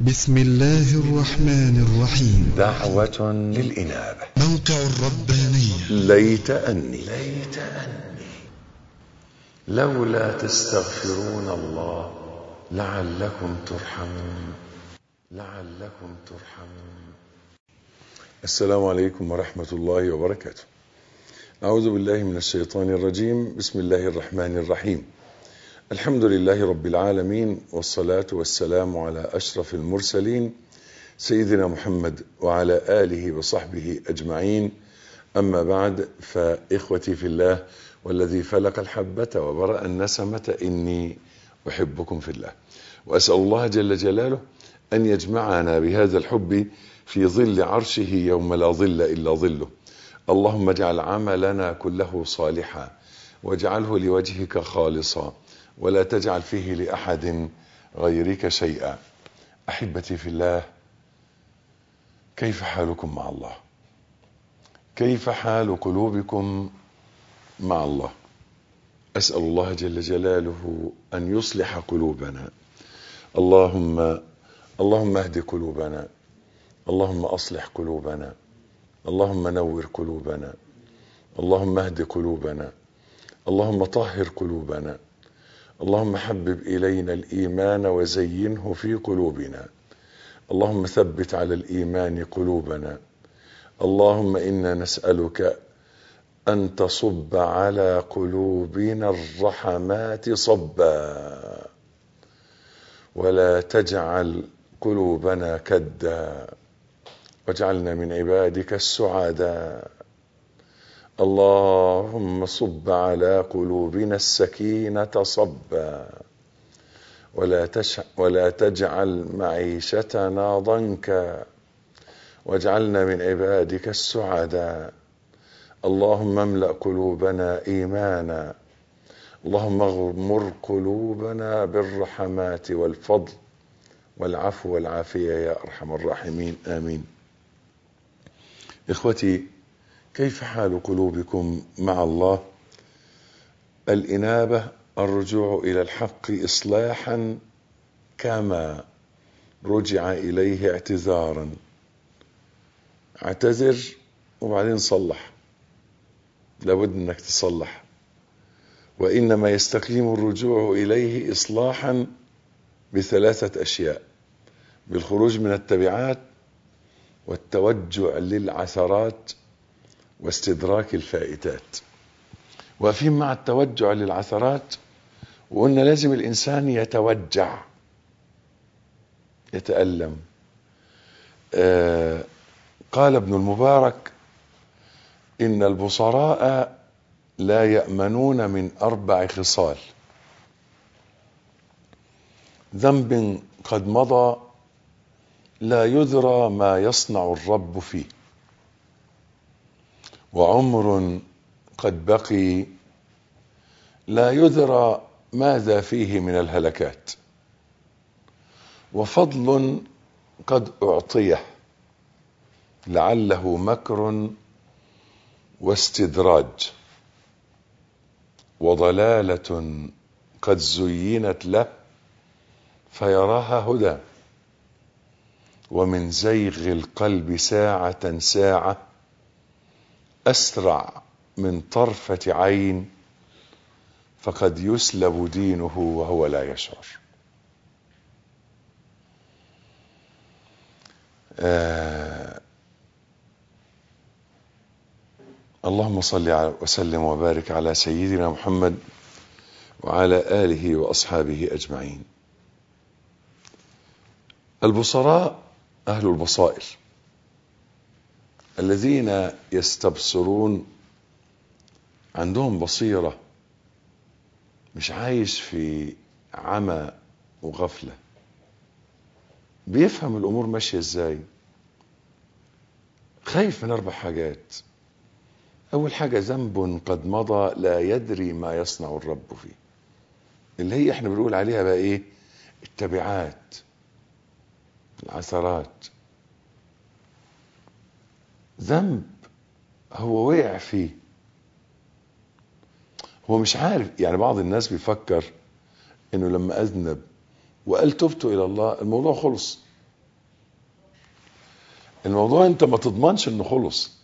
بسم الله الرحمن الرحيم دعوة للإنابة موقع الربانية ليت أني ليت أني لولا تستغفرون الله لعلكم ترحمون لعلكم ترحمون السلام عليكم ورحمة الله وبركاته أعوذ بالله من الشيطان الرجيم بسم الله الرحمن الرحيم الحمد لله رب العالمين والصلاة والسلام على أشرف المرسلين سيدنا محمد وعلى آله وصحبه أجمعين أما بعد فإخوتي في الله والذي فلق الحبة وبرأ النسمة إني أحبكم في الله وأسأل الله جل جلاله أن يجمعنا بهذا الحب في ظل عرشه يوم لا ظل إلا ظله اللهم اجعل عملنا كله صالحا واجعله لوجهك خالصا ولا تجعل فيه لأحد غيرك شيئا أحبتي في الله كيف حالكم مع الله كيف حال قلوبكم مع الله أسأل الله جل جلاله أن يصلح قلوبنا اللهم اللهم اهد قلوبنا اللهم أصلح قلوبنا اللهم نور قلوبنا اللهم اهد قلوبنا اللهم طهر قلوبنا اللهم حبب إلينا الإيمان وزينه في قلوبنا اللهم ثبت على الإيمان قلوبنا اللهم إنا نسألك أن تصب على قلوبنا الرحمات صبا ولا تجعل قلوبنا كدا واجعلنا من عبادك السعداء اللهم صب على قلوبنا السكينة صبا ولا, تش ولا تجعل معيشتنا ضنكا واجعلنا من عبادك السعداء اللهم املأ قلوبنا إيمانا اللهم اغمر قلوبنا بالرحمات والفضل والعفو والعافية يا أرحم الراحمين آمين إخوتي كيف حال قلوبكم مع الله الإنابة الرجوع إلى الحق إصلاحا كما رجع إليه اعتذارا اعتذر وبعدين صلح لابد انك تصلح وانما يستقيم الرجوع اليه اصلاحا بثلاثه اشياء بالخروج من التبعات والتوجع للعثرات واستدراك الفائتات واقفين مع التوجع للعثرات وقلنا لازم الانسان يتوجع يتالم آه قال ابن المبارك ان البصراء لا يامنون من اربع خصال ذنب قد مضى لا يدرى ما يصنع الرب فيه وعمر قد بقي لا يدرى ماذا فيه من الهلكات وفضل قد اعطيه لعله مكر واستدراج وضلاله قد زينت له فيراها هدى ومن زيغ القلب ساعه ساعه اسرع من طرفه عين فقد يسلب دينه وهو لا يشعر آه اللهم صل وسلم وبارك على سيدنا محمد وعلى اله واصحابه اجمعين البصراء اهل البصائر الذين يستبصرون عندهم بصيره مش عايش في عمى وغفله بيفهم الامور ماشيه ازاي خايف من اربع حاجات اول حاجه ذنب قد مضى لا يدري ما يصنع الرب فيه اللي هي احنا بنقول عليها بقى ايه التبعات العثرات ذنب هو وقع فيه هو مش عارف يعني بعض الناس بيفكر انه لما اذنب وقال تبت الى الله الموضوع خلص الموضوع انت ما تضمنش انه خلص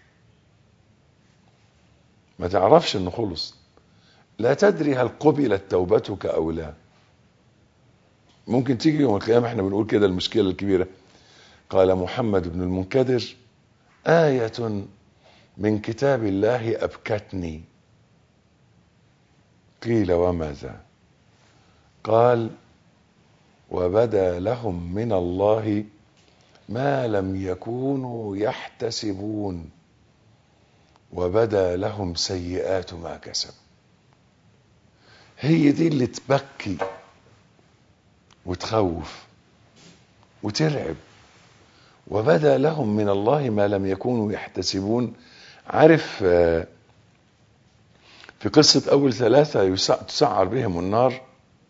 ما تعرفش انه خلص لا تدري هل قبلت توبتك او لا ممكن تيجي يوم القيامة احنا بنقول كده المشكلة الكبيرة قال محمد بن المنكدر آية من كتاب الله أبكتني قيل وماذا قال وبدا لهم من الله ما لم يكونوا يحتسبون وبدا لهم سيئات ما كسبوا هي دي اللي تبكي وتخوف وترعب وبدا لهم من الله ما لم يكونوا يحتسبون عارف آه، في قصة أول ثلاثة يسع- تسعر بهم النار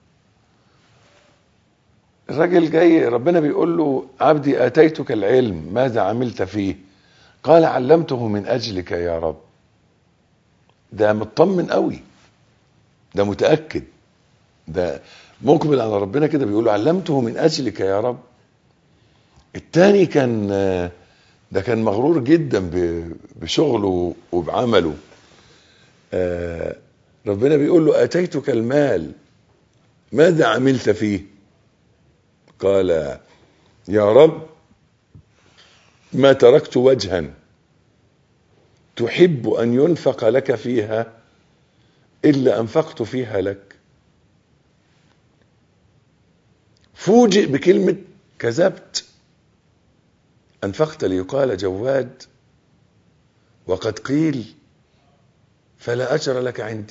الراجل جاي ربنا بيقول له عبدي آتيتك العلم ماذا عملت فيه قال علمته من أجلك يا رب ده مطمن قوي ده متأكد ده مقبل على ربنا كده بيقول له علمته من أجلك يا رب التاني كان آه، ده كان مغرور جدا ب- بشغله وبعمله آه، ربنا بيقول له اتيتك المال ماذا عملت فيه قال يا رب ما تركت وجها تحب ان ينفق لك فيها الا انفقت فيها لك فوجئ بكلمه كذبت انفقت ليقال جواد وقد قيل فلا اجر لك عندي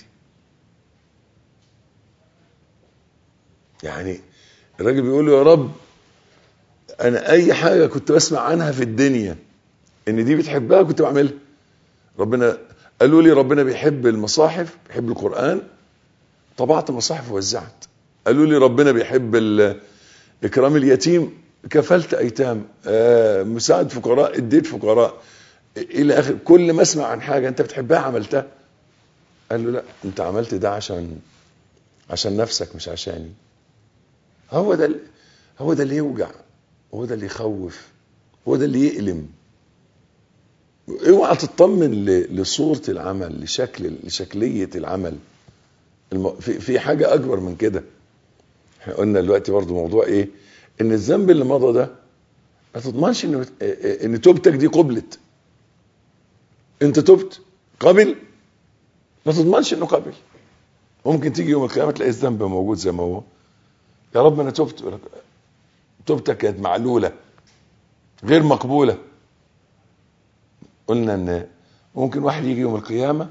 يعني الراجل بيقول له يا رب انا اي حاجه كنت بسمع عنها في الدنيا ان دي بتحبها كنت بعملها ربنا قالوا لي ربنا بيحب المصاحف بيحب القران طبعت مصاحف ووزعت قالوا لي ربنا بيحب ال- اكرام اليتيم كفلت ايتام آه، مساعد فقراء اديت فقراء الى اخر كل ما اسمع عن حاجه انت بتحبها عملتها قال له لا انت عملت ده عشان عشان نفسك مش عشاني هو ده ال- هو ده اللي يوجع هو ده اللي يخوف هو ده اللي يألم اوعى تطمن ل- لصورة العمل لشكل لشكلية العمل الم... في... في حاجة أكبر من كده احنا قلنا دلوقتي برضو موضوع ايه ان الذنب اللي مضى ده ما تضمنش ان ان توبتك دي قبلت انت تبت قبل ما تضمنش انه قبل ممكن تيجي يوم القيامه تلاقي الذنب موجود زي ما هو يا رب انا تبت يقول لك توبتك كانت معلوله غير مقبوله قلنا ان ممكن واحد يجي يوم القيامه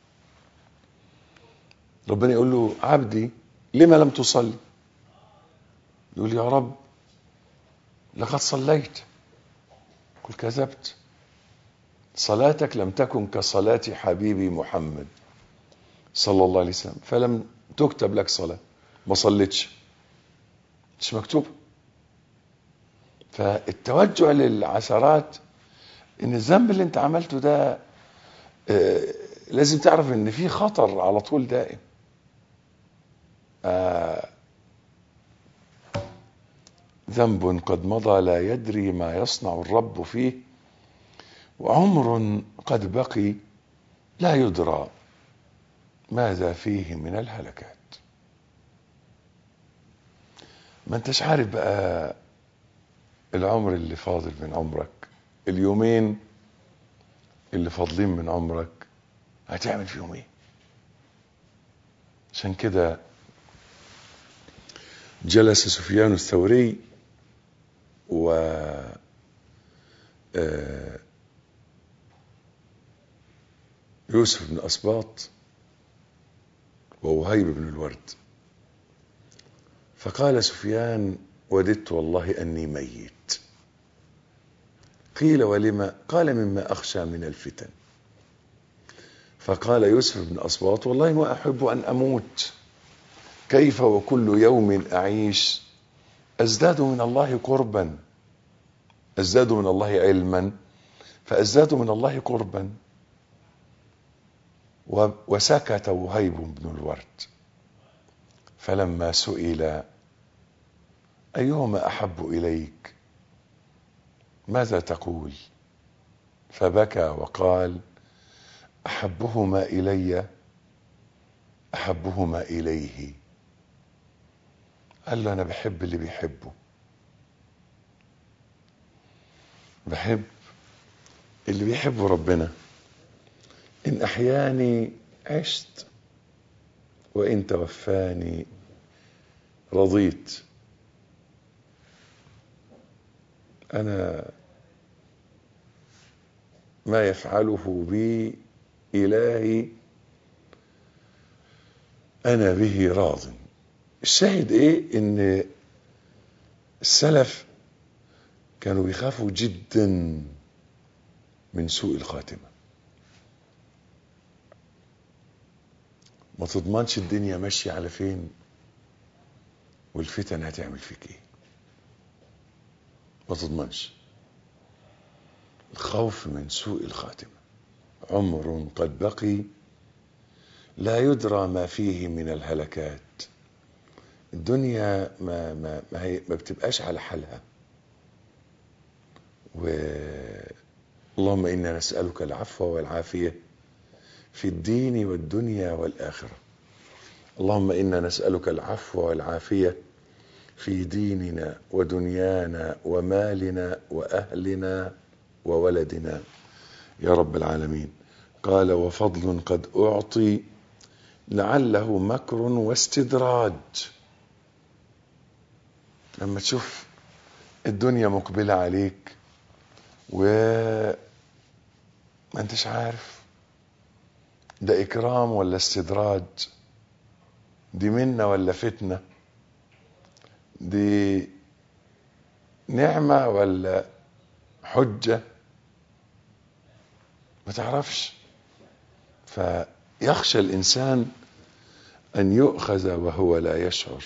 ربنا يقول له عبدي لما لم تصلي يقول يا رب لقد صليت قل كذبت صلاتك لم تكن كصلاة حبيبي محمد صلى الله عليه وسلم فلم تكتب لك صلاة ما صليتش مش مكتوب فالتوجع للعثرات ان الذنب اللي انت عملته ده آه، لازم تعرف ان في خطر على طول دائم آه، ذنب قد مضى لا يدري ما يصنع الرب فيه وعمر قد بقي لا يدرى ماذا فيه من الهلكات ما انتش عارف بقى العمر اللي فاضل من عمرك اليومين اللي فاضلين من عمرك هتعمل فيهم ايه عشان كده جلس سفيان الثوري و آه، يوسف بن أسباط ووهيب بن الورد فقال سفيان وددت والله أني ميت قيل ولما قال مما أخشى من الفتن فقال يوسف بن أسباط والله ما أحب أن أموت كيف وكل يوم أعيش أزداد من الله قربا أزداد من الله علما فأزداد من الله قربا و- وسكت وهيب بن الورد فلما سئل أيهما أحب إليك ماذا تقول فبكى وقال احبهما الي احبهما اليه قال له انا بحب اللي بيحبه بحب اللي بيحبه ربنا ان احياني عشت وان توفاني رضيت انا ما يفعله بي الهي انا به راض الشاهد ايه ان السلف كانوا بيخافوا جدا من سوء الخاتمه ما تضمنش الدنيا ماشيه على فين والفتن هتعمل فيك ايه ما تضمنش الخوف من سوء الخاتمه عمر قد بقي لا يدرى ما فيه من الهلكات الدنيا ما ما ما, هي ما بتبقاش على حالها و اللهم انا نسالك العفو والعافيه في الدين والدنيا والاخره اللهم انا نسالك العفو والعافيه في ديننا ودنيانا ومالنا واهلنا وولدنا يا رب العالمين قال وفضل قد اعطي لعله مكر واستدراج لما تشوف الدنيا مقبله عليك و ما انتش عارف ده اكرام ولا استدراج دي منة ولا فتنة دي نعمة ولا حجة ما تعرفش فيخشى الإنسان أن يؤخذ وهو لا يشعر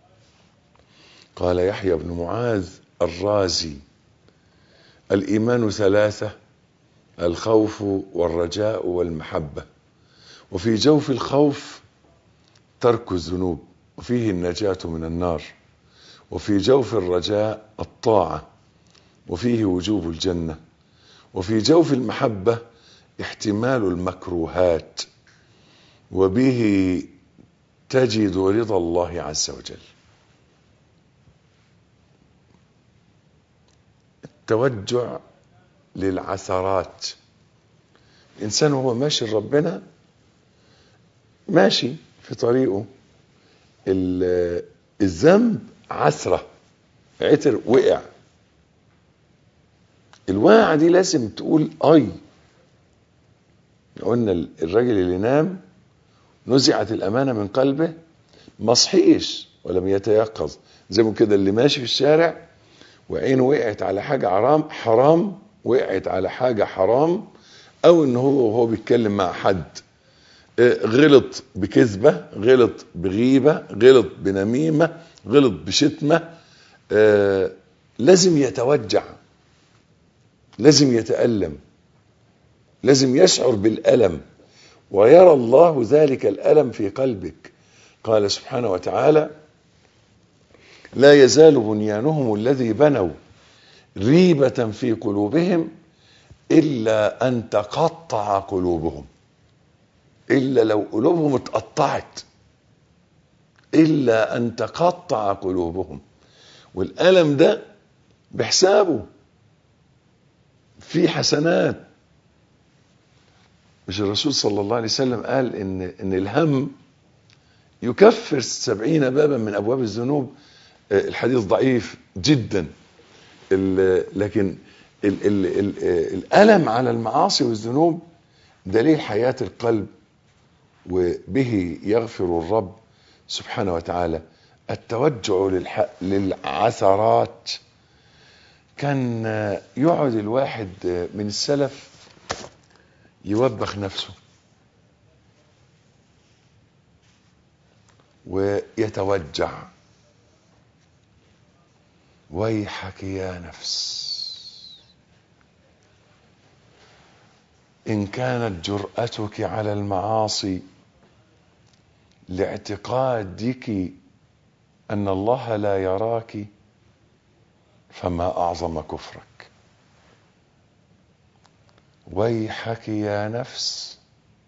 قال يحيى بن معاذ الرازي الإيمان ثلاثة الخوف والرجاء والمحبة وفي جوف الخوف ترك الذنوب وفيه النجاة من النار وفي جوف الرجاء الطاعة وفيه وجوب الجنة وفي جوف المحبة احتمال المكروهات وبه تجد رضا الله عز وجل التوجع للعثرات الإنسان وهو ماشي لربنا ماشي في طريقه الذنب عثرة عتر وقع الواقعة دي لازم تقول أي قلنا الراجل اللي نام نزعت الأمانة من قلبه ما صحيش ولم يتيقظ زي ما كده اللي ماشي في الشارع وعينه وقعت على حاجة حرام حرام وقعت على حاجة حرام أو إن هو وهو بيتكلم مع حد غلط بكذبة غلط بغيبة غلط بنميمة غلط بشتمة آه لازم يتوجع لازم يتألم لازم يشعر بالألم ويرى الله ذلك الألم في قلبك قال سبحانه وتعالى لا يزال بنيانهم الذي بنوا ريبة في قلوبهم إلا أن تقطع قلوبهم إلا لو قلوبهم اتقطعت إلا أن تقطع قلوبهم والألم ده بحسابه في حسنات مش الرسول صلى الله عليه وسلم قال إن إن الهم يكفر سبعين بابا من أبواب الذنوب الحديث ضعيف جدا لكن ال ال ال الألم على المعاصي والذنوب دليل حياة القلب وبه يغفر الرب سبحانه وتعالى التوجع للعثرات كان يقعد الواحد من السلف يوبخ نفسه ويتوجع ويحك يا نفس ان كانت جرأتك على المعاصي لاعتقادك ان الله لا يراك فما اعظم كفرك ويحك يا نفس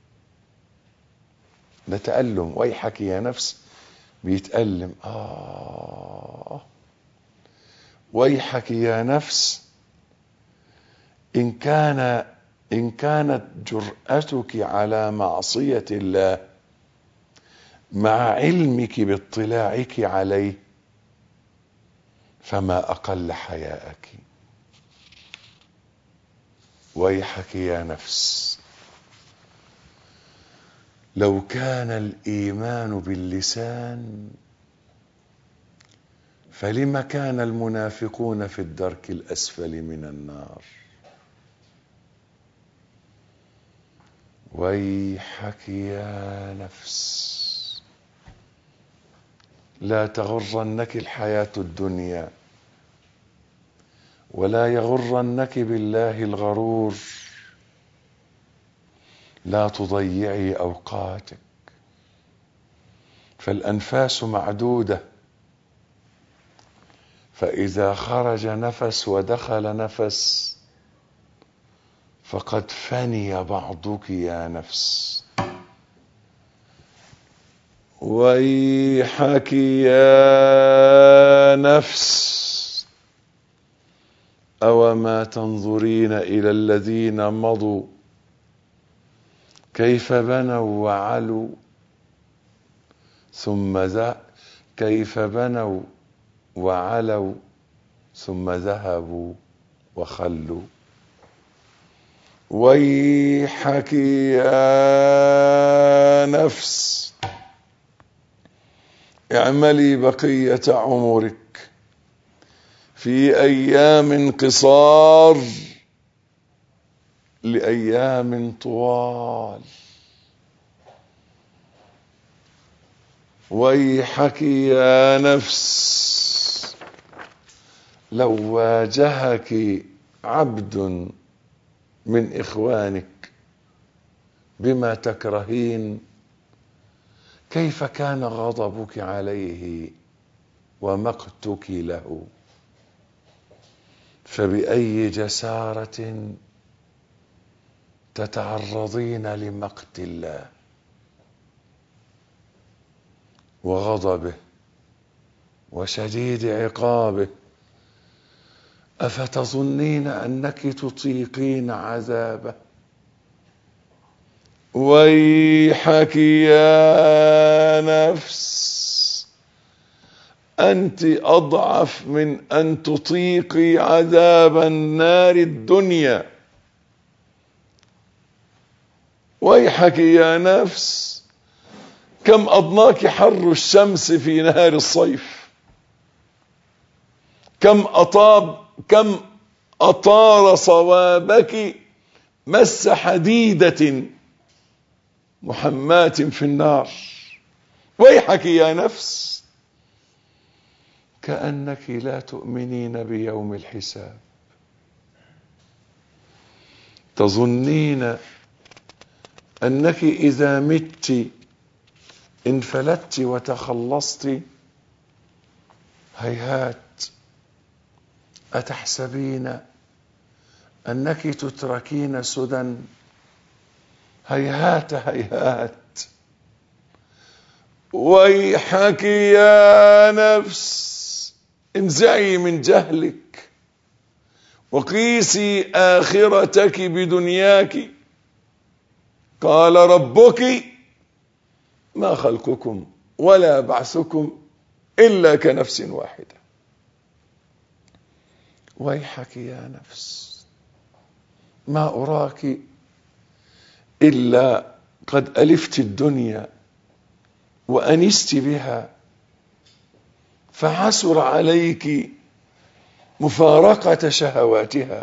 ده تألم ويحك يا نفس بيتألم آه ويحك يا نفس إن كان إن كانت جرأتك على معصية الله مع علمك باطلاعك عليه فما أقل حياءك ويحك يا نفس لو كان الإيمان باللسان فلم كان المنافقون في الدرك الأسفل من النار ويحك يا نفس لا تغرنك الحياة الدنيا ولا يغرنك بالله الغرور لا تضيعي أوقاتك فالأنفاس معدودة فإذا خرج نفس ودخل نفس فقد فني بعضك يا نفس ويحك يا نفس أوما تنظرين إلى الذين مضوا كيف بنوا وعلوا ثم ذا كيف بنوا وعلوا ثم ذهبوا وخلوا ويحك يا نفس اعملي بقية عمرك في أيام قصار لأيام طوال ويحك يا نفس لو واجهك عبد من إخوانك بما تكرهين كيف كان غضبك عليه ومقتك له فبأي جسارة تتعرضين لمقت الله وغضبه وشديد عقابه افتظنين انك تطيقين عذابه ويحك يا نفس انت اضعف من ان تطيقي عذاب النار الدنيا ويحك يا نفس كم أضناك حر الشمس في نهار الصيف كم أطاب كم أطار صوابك مس حديدة محماة في النار ويحك يا نفس كأنك لا تؤمنين بيوم الحساب تظنين أنك إذا مت انفلت وتخلصت هيهات أتحسبين أنك تتركين سدى هيهات هيهات ويحك يا نفس انزعي من جهلك وقيسي آخرتك بدنياك قال ربك ما خلقكم ولا بعثكم إلا كنفس واحدة ويحك يا نفس ما أراك إلا قد ألفت الدنيا وأنست بها فعسر عليك مفارقة شهواتها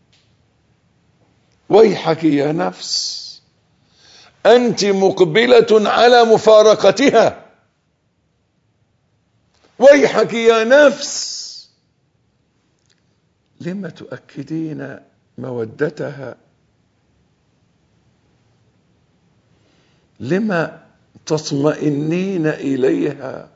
ويحك يا نفس أنت مقبلة على مفارقتها ويحك يا نفس لم تؤكدين مودتها لما تطمئنين إليها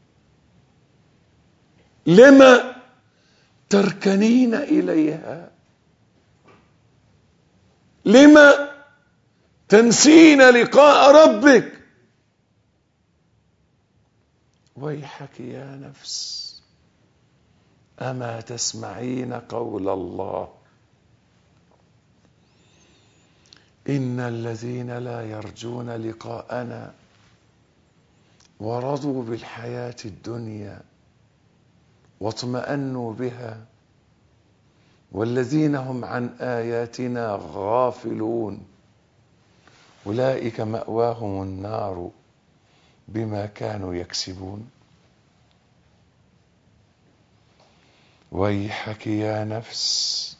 لما تركنين إليها لما تنسين لقاء ربك ويحك يا نفس اما تسمعين قول الله ان الذين لا يرجون لقاءنا ورضوا بالحياه الدنيا واطمانوا بها والذين هم عن اياتنا غافلون اولئك ماواهم النار بما كانوا يكسبون ويحك يا نفس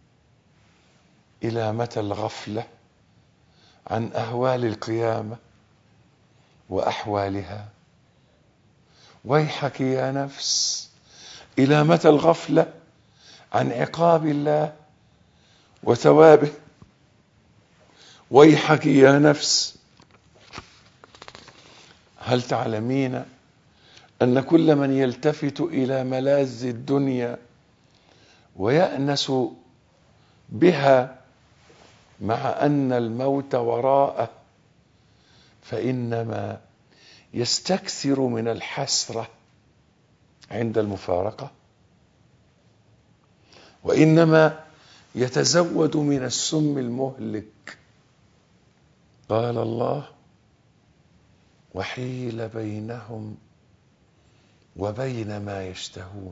الى متى الغفله عن اهوال القيامه واحوالها ويحك يا نفس الى متى الغفله عن عقاب الله وثوابه ويحك يا نفس هل تعلمين ان كل من يلتفت الى ملاذ الدنيا ويانس بها مع ان الموت وراءه فانما يستكثر من الحسره عند المفارقه وانما يتزود من السم المهلك قال الله وحيل بينهم وبين ما يشتهون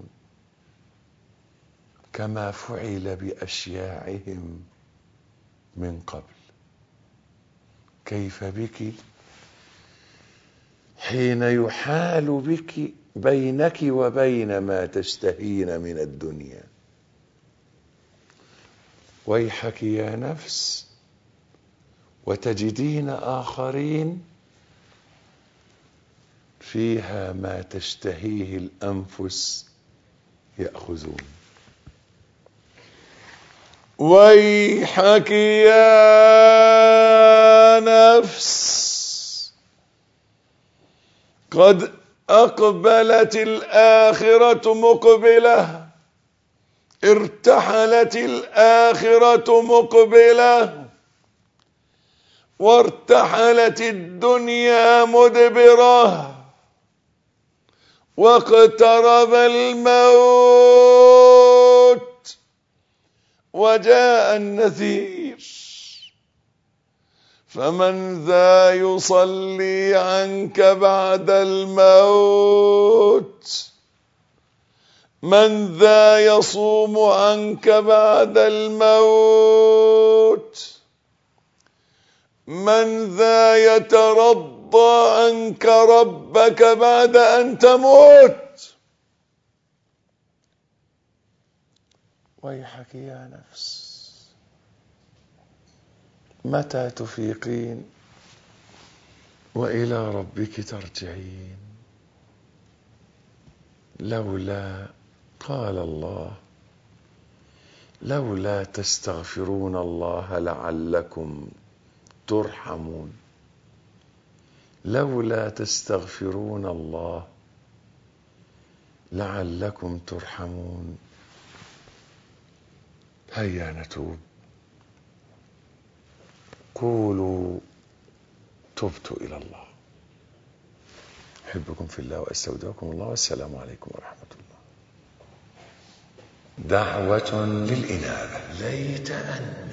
كما فعل باشياعهم من قبل كيف بك حين يحال بك بينك وبين ما تشتهين من الدنيا ويحك يا نفس وتجدين اخرين فيها ما تشتهيه الانفس ياخذون ويحك يا نفس قد اقبلت الاخره مقبله ارتحلت الاخره مقبله وارتحلت الدنيا مدبره واقترب الموت وجاء النذير فمن ذا يصلي عنك بعد الموت من ذا يصوم عنك بعد الموت من ذا يترضى عنك ربك بعد ان تموت ويحك يا نفس متى تفيقين والى ربك ترجعين لولا قال الله لولا تستغفرون الله لعلكم ترحمون لولا تستغفرون الله لعلكم ترحمون هيا نتوب قولوا تبت الى الله احبكم في الله واستودعكم الله والسلام عليكم ورحمه الله دعوه للانابه ليت ان